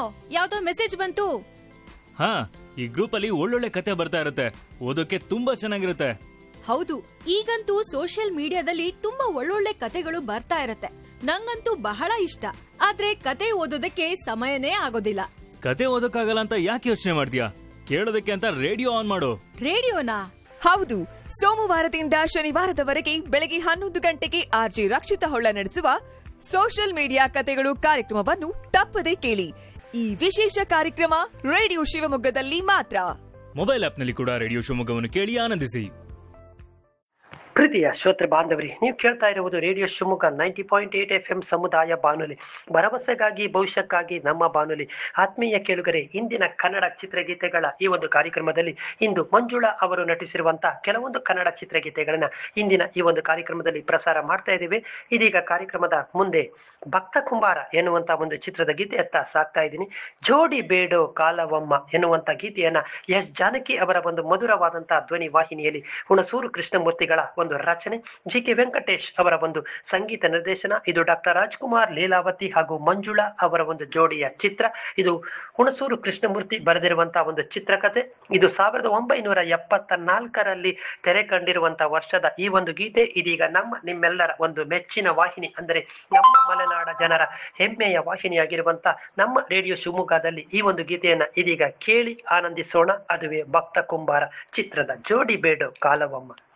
ಯಾವ್ದೋ ಮೆಸೇಜ್ ಬಂತು ಹಾ ಈ ಗ್ರೂಪ್ ಅಲ್ಲಿ ಒಳ್ಳೊಳ್ಳೆ ಕತೆ ಬರ್ತಾ ಇರುತ್ತೆ ಓದೋಕೆ ತುಂಬಾ ಚೆನ್ನಾಗಿರುತ್ತೆ ಹೌದು ಈಗಂತೂ ಸೋಷಿಯಲ್ ಮೀಡಿಯಾದಲ್ಲಿ ತುಂಬಾ ಒಳ್ಳೊಳ್ಳೆ ಕತೆಗಳು ಬರ್ತಾ ಇರತ್ತೆ ನಂಗಂತೂ ಬಹಳ ಇಷ್ಟ ಆದ್ರೆ ಕತೆ ಓದೋದಕ್ಕೆ ಸಮಯನೇ ಆಗೋದಿಲ್ಲ ಕತೆ ಓದೋಕ್ಕಾಗಲ್ಲ ಅಂತ ಯಾಕೆ ಯೋಚನೆ ಮಾಡ್ತೀಯಾ ಕೇಳೋದಕ್ಕೆ ಅಂತ ರೇಡಿಯೋ ಆನ್ ಮಾಡು ರೇಡಿಯೋನಾ ಹೌದು ಸೋಮವಾರದಿಂದ ಶನಿವಾರದವರೆಗೆ ಬೆಳಗ್ಗೆ ಹನ್ನೊಂದು ಗಂಟೆಗೆ ಆರ್ಜಿ ರಕ್ಷಿತ ಹೊಳ್ಳ ನಡೆಸುವ ಸೋಷಿಯಲ್ ಮೀಡಿಯಾ ಕತೆಗಳು ಕಾರ್ಯಕ್ರಮವನ್ನು ತಪ್ಪದೇ ಕೇಳಿ ಈ ವಿಶೇಷ ಕಾರ್ಯಕ್ರಮ ರೇಡಿಯೋ ಶಿವಮೊಗ್ಗದಲ್ಲಿ ಮಾತ್ರ ಮೊಬೈಲ್ ಆಪ್ನಲ್ಲಿ ಕೂಡ ರೇಡಿಯೋ ಶಿವಮೊಗ್ಗವನ್ನು ಕೇಳಿ ಆನಂದಿಸಿ ಪ್ರೀತಿಯ ಶ್ರೋತೃ ಬಾಂಧವರಿ ನೀವು ಕೇಳ್ತಾ ಇರುವುದು radio Shivamogga ninety point eight F M ಸಮುದಾಯ ಬಾನುಲಿ ಭರವಸೆಗಾಗಿ ಭವಿಷ್ಯಕ್ಕಾಗಿ ನಮ್ಮ ಬಾನುಲಿ ಆತ್ಮೀಯ ಕೇಳುಗರೆ ಇಂದಿನ ಕನ್ನಡ ಚಿತ್ರಗೀತೆಗಳ ಈ ಒಂದು ಕಾರ್ಯಕ್ರಮದಲ್ಲಿ ಇಂದು ಮಂಜುಳಾ ಅವರು ನಟಿಸಿರುವಂತಹ ಕೆಲವೊಂದು ಕನ್ನಡ ಚಿತ್ರಗೀತೆಗಳನ್ನ ಇಂದಿನ ಈ ಒಂದು ಕಾರ್ಯಕ್ರಮದಲ್ಲಿ ಪ್ರಸಾರ ಮಾಡ್ತಾ ಇದ್ದೀವಿ ಇದೀಗ ಕಾರ್ಯಕ್ರಮದ ಮುಂದೆ ಭಕ್ತ ಕುಂಬಾರ ಎನ್ನುವಂತ ಒಂದು ಚಿತ್ರದ ಗೀತೆಯತ್ತ ಸಾಕ್ತಾ ಇದ್ದೀನಿ ಜೋಡಿ ಬೇಡೋ ಕಾಲವಮ್ಮ ಎನ್ನುವಂತ ಗೀತೆಯನ್ನ ಎಸ್ ಜಾನಕಿ ಅವರ ಒಂದು ಮಧುರವಾದಂತಹ ಧ್ವನಿ ವಾಹಿನಿಯಲ್ಲಿ ಹುಣಸೂರು ಕೃಷ್ಣಮೂರ್ತಿಗಳ ಒಂದು ರಚನೆ ಜಿ ಕೆ ವೆಂಕಟೇಶ್ ಅವರ ಒಂದು ಸಂಗೀತ ನಿರ್ದೇಶನ ಇದು ಡಾಕ್ಟರ್ ರಾಜ್ಕುಮಾರ್ ಲೀಲಾವತಿ ಹಾಗೂ ಮಂಜುಳಾ ಅವರ ಒಂದು ಜೋಡಿಯ ಚಿತ್ರ ಇದು ಹುಣಸೂರು ಕೃಷ್ಣಮೂರ್ತಿ ಬರೆದಿರುವಂತಹ ಒಂದು ಚಿತ್ರಕಥೆ ಇದು ಸಾವಿರದ ಒಂಬೈನೂರ ಎಪ್ಪತ್ತ ನಾಲ್ಕರಲ್ಲಿ ತೆರೆ ಕಂಡಿರುವಂತಹ ವರ್ಷದ ಈ ಒಂದು ಗೀತೆ ಇದೀಗ ನಮ್ಮ ನಿಮ್ಮೆಲ್ಲರ ಒಂದು ಮೆಚ್ಚಿನ ವಾಹಿನಿ ಅಂದರೆ ನಮ್ಮ ಮಲೆನಾಡ ಜನರ ಹೆಮ್ಮೆಯ ವಾಹಿನಿಯಾಗಿರುವಂತ ನಮ್ಮ ರೇಡಿಯೋ ಶಿವಮೊಗ್ಗದಲ್ಲಿ ಈ ಒಂದು ಗೀತೆಯನ್ನ ಇದೀಗ ಕೇಳಿ ಆನಂದಿಸೋಣ ಅದುವೇ ಭಕ್ತ ಕುಂಬಾರ ಚಿತ್ರದ ಜೋಡಿ ಬೇಡು ಕಾಲವಮ್ಮ